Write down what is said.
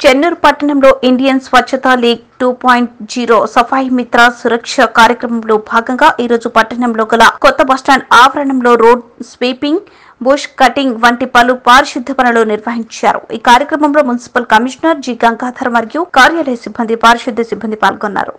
చెన్నూరు పట్టణంలో Indian Swachhata league two point zero Safai Mitra Suraksha కార్యక్రమంలో భాగంగా ఈరోజు పట్టణంలో గల కొత్త బస్టాండ్ ఆవరణంలో రోడ్ స్వీపింగ్ బుష్ కటింగ్ వంటి పలు పారిశుద్ధ పనులు నిర్వహించారు ఈ కార్యక్రమంలో మున్సిపల్ కమిషనర్ జి గంగాధర్ మరియు కార్యాలయ సిబ్బంది పారిశుద్ధ సిబ్బంది పాల్గొన్నారు